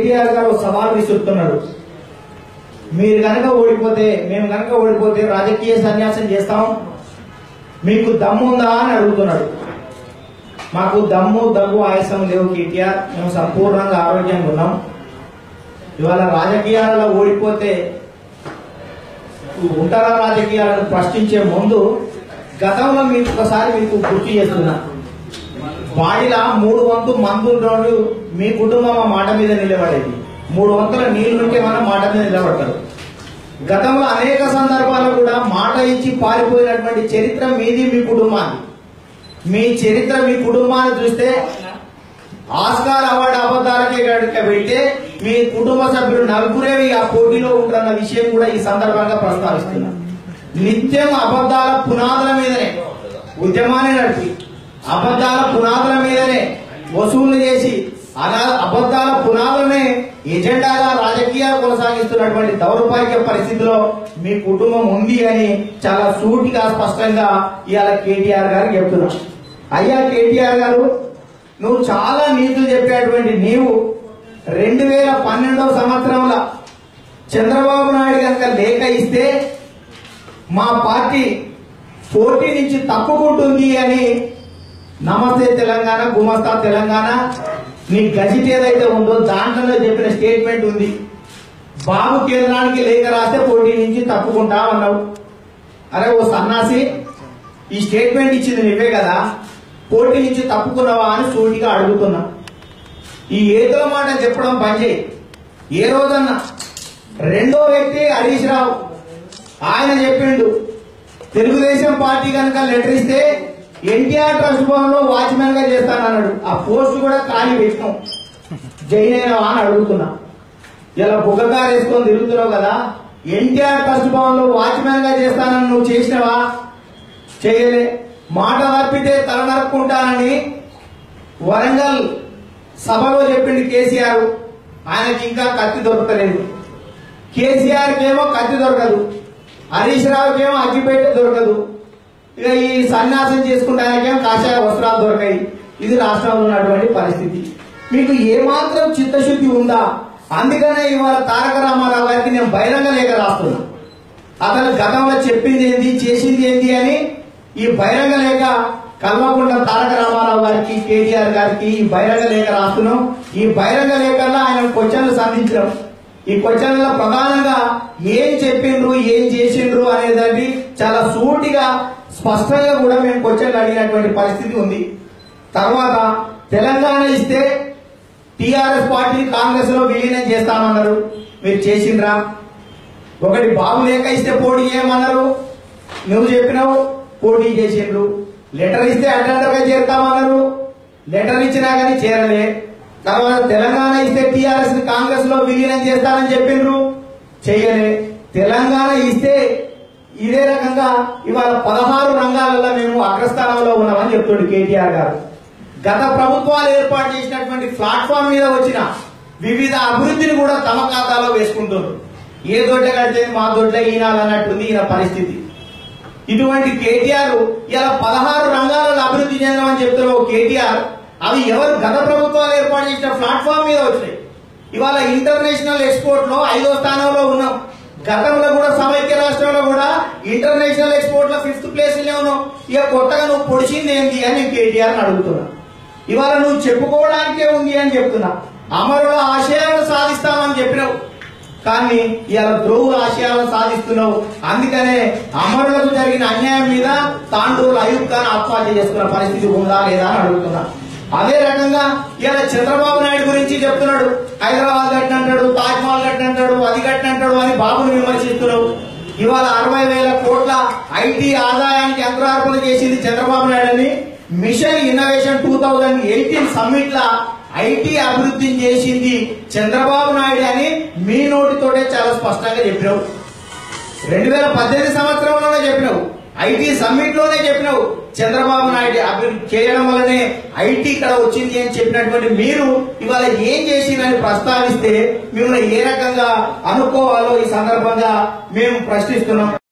కేటీఆర్ గారు ఒక సవాల్ విసురుతున్నారు మీరు కనుక ఓడిపోతే మేము కనుక ఓడిపోతే రాజకీయ సన్యాసం చేస్తాం మీకు దమ్ముందా అని అడుగుతున్నాడు మాకు దమ్ము దగ్గు ఆయాసం లేవు కేటీఆర్ మేము సంపూర్ణంగా ఆరోగ్యంగా ఉన్నాం ఇవాళ రాజకీయాలలో ఓడిపోతే ఉంటారా రాజకీయాలను ప్రశ్నించే ముందు గతంలో మీకు ఒకసారి మీకు గుర్తు చేస్తున్నా బాడిలా మూడు వంతు మందులు మీ కుటుంబం ఆ మాట మీద నిలబడేది మూడు వంతుల నీళ్లుంటే మనం మాట మీద నిలబడతారు గతంలో అనేక సందర్భాల్లో కూడా మాట ఇచ్చి పారిపోయినటువంటి చరిత్ర మీది మీ కుటుంబాన్ని మీ చరిత్ర మీ కుటుంబాన్ని చూస్తే ఆస్కార్ అవార్డు అబద్ధాలకే కనుక పెడితే మీ కుటుంబ సభ్యులు నలుగురేవి ఆ పోటీలో ఉంటారన్న విషయం కూడా ఈ సందర్భంగా ప్రస్తావిస్తున్నా నిత్యం అబద్ధాల పునాదుల మీదనే ఉద్యమాన్ని నడిపి అబద్ధాల పునాదుల మీదనే వసూలు చేసి అలా అబద్ధాల పునాదులనే ఎజెండాగా రాజకీయాలు కొనసాగిస్తున్నటువంటి దౌర్భాగ్య పరిస్థితిలో మీ కుటుంబం ఉంది అని చాలా సూటిగా స్పష్టంగా ఇవాళ కేటీఆర్ గారు చెప్తున్నా అయ్యా కేటీఆర్ గారు నువ్వు చాలా నీతులు చెప్పేటువంటి నీవు రెండు వేల పన్నెండవ సంవత్సరంలో చంద్రబాబు నాయుడు కనుక లేఖ ఇస్తే మా పార్టీ పోటీ నుంచి తప్పుకుంటుంది అని నమస్తే తెలంగాణ గుమస్తా తెలంగాణ నీ గజిట్ ఏదైతే ఉందో దాంట్లో చెప్పిన స్టేట్మెంట్ ఉంది బాబు కేంద్రానికి లేఖ రాస్తే పోటీ నుంచి తప్పుకుంటా అన్నావు అరే ఓ సన్నాసి ఈ స్టేట్మెంట్ ఇచ్చింది నువ్వే కదా పోటీ నుంచి తప్పుకున్నావా అని సూటిగా అడుగుతున్నా ఈ ఏదో మాట చెప్పడం బంద్ చేయి ఏ రోజన్నా రెండో వ్యక్తి హరీష్ రావు ఆయన చెప్పిండు తెలుగుదేశం పార్టీ కనుక లెటర్ ఇస్తే ఎన్టీఆర్ ట్రస్ట్ భవన్ లో వాచ్మెన్ గా చేస్తానన్నాడు ఆ పోస్ట్ కూడా ఖాళీ పెట్టినాం జైన్ అయినవా అని అడుగుతున్నా ఇలా బుగ్గకారు వేసుకొని తిరుగుతున్నావు కదా ఎన్టీఆర్ ట్రస్ట్ భవన్ లో వాచ్మెన్ గా చేస్తానని నువ్వు చేసినవా చేయలే మాట తప్పితే తల నరుక్కుంటానని వరంగల్ సభలో చెప్పింది కేసీఆర్ ఆయనకి ఇంకా కత్తి దొరకలేదు కేసీఆర్ కేమో కత్తి దొరకదు హరీష్ రావుకి ఏమో అగ్గిపేట దొరకదు ఇక ఈ సన్యాసం చేసుకుంటానికేమో కాషాయ వస్త్రాలు దొరకాయి ఇది రాష్ట్రంలో ఉన్నటువంటి పరిస్థితి మీకు ఏమాత్రం చిత్తశుద్ధి ఉందా అందుకనే ఇవాళ తారక రామారావు గారికి నేను బహిరంగ లేఖ రాస్తున్నా అతను గతంలో చెప్పింది ఏంది చేసింది ఏంది అని ఈ బహిరంగ లేఖ కల్వకుంట్ల తారక రామారావు గారికి కేటీఆర్ గారికి ఈ బహిరంగ లేఖ రాస్తున్నాం ఈ బహిరంగ లేఖల్లో ఆయన క్వశ్చన్లు సంధించడం ఈ క్వశ్చన్ల ప్రధానంగా ఏం చెప్పిండ్రు ఏం చేసిండ్రు అనేదాన్ని చాలా సూటిగా స్పష్టంగా కూడా మేము క్వశ్చన్లు అడిగినటువంటి పరిస్థితి ఉంది తర్వాత తెలంగాణ ఇస్తే టిఆర్ఎస్ పార్టీ కాంగ్రెస్ లో విలీనం చేస్తామన్నారు మీరు చేసిండ్రా ఒకటి బాబు లేక ఇస్తే పోటీ చేయమన్నారు నువ్వు చెప్పినావు పోటీ చేసిండ్రు లెటర్ ఇస్తే అటెండర్ గా చేరుతామన్నారు లెటర్ ఇచ్చినా కానీ చేరలే తర్వాత తెలంగాణ ఇస్తే టిఆర్ఎస్ ని కాంగ్రెస్ లో విలీనం చేస్తానని చెప్పిండ్రు చేయలే తెలంగాణ ఇస్తే ఇదే రకంగా ఇవాళ పదహారు రంగాలలో మేము అగ్రస్థానంలో ఉన్నామని చెప్తుండు కేటీఆర్ గారు గత ప్రభుత్వాలు ఏర్పాటు చేసినటువంటి ప్లాట్ఫామ్ మీద వచ్చిన వివిధ అభివృద్ధిని కూడా తమ ఖాతాలో వేసుకుంటున్నారు ఏ దొడ్డ కడితే మా దొడ్డ ఈనాలన్నట్టుంది ఈయన పరిస్థితి ఇటువంటి కేటీఆర్ ఇలా పదహారు రంగాలలో అభివృద్ధి చెందామని చెప్తున్న కేటీఆర్ అవి ఎవరు గత ప్రభుత్వాలు ఏర్పాటు చేసిన ప్లాట్ఫామ్ మీద వచ్చినాయి ఇవాళ ఇంటర్నేషనల్ ఎక్స్పోర్ట్ లో ఐదో స్థానంలో ఉన్నాం గతంలో కూడా సమైక్య రాష్ట్రంలో కూడా ఇంటర్నేషనల్ ఎక్స్పోర్ట్ లో ఫిఫ్త్ ప్లేస్ లో ఉన్నాం ఇక కొత్తగా నువ్వు పొడిచింది ఏంటి అని కేటీఆర్ ని అడుగుతున్నా ఇవాళ నువ్వు చెప్పుకోవడానికే ఉంది అని చెప్తున్నా అమరుల ఆశయాలను సాధిస్తామని చెప్పినావు కానీ ఇలా ద్రోహుల ఆశయాలను సాధిస్తున్నావు అందుకనే అమరులకు జరిగిన అన్యాయం మీద తాండూరు అయూబ్ ఖాన్ ఆత్మహత్య చేసుకున్న పరిస్థితి ఉందా లేదా అని అడుగుతున్నా అదే రకంగా ఇలా చంద్రబాబు నాయుడు గురించి చెప్తున్నాడు హైదరాబాద్ కట్టినంటాడు తాజ్ మహల్ కట్టినంటాడు అది కట్టినంటాడు అని బాబుని విమర్శిస్తున్నావు ఇవాళ అరవై వేల కోట్ల ఐటీ ఆదాయానికి అంకురార్పణ చేసింది చంద్రబాబు నాయుడు అని mission innovation two thousand eighteen summit లా ఐటీ అభివృద్ధి చేసింది చంద్రబాబు నాయుడు అని మీ నోటితోటే చాలా స్పష్టంగా చెప్పినావు రెండు వేల పద్దెనిమిది సంవత్సరంలోనే చెప్పినావు ఐటీ సమ్మిట్ లోనే చెప్పినావు చంద్రబాబు నాయుడు అభివృద్ధి చేయడం వల్లనే ఐటీ ఇక్కడ వచ్చింది అని చెప్పినటువంటి మీరు ఇవాళ ఏం చేసిందని ప్రస్తావిస్తే మిమ్మల్ని ఏ రకంగా అనుకోవాలో ఈ సందర్భంగా మేము ప్రశ్నిస్తున్నాం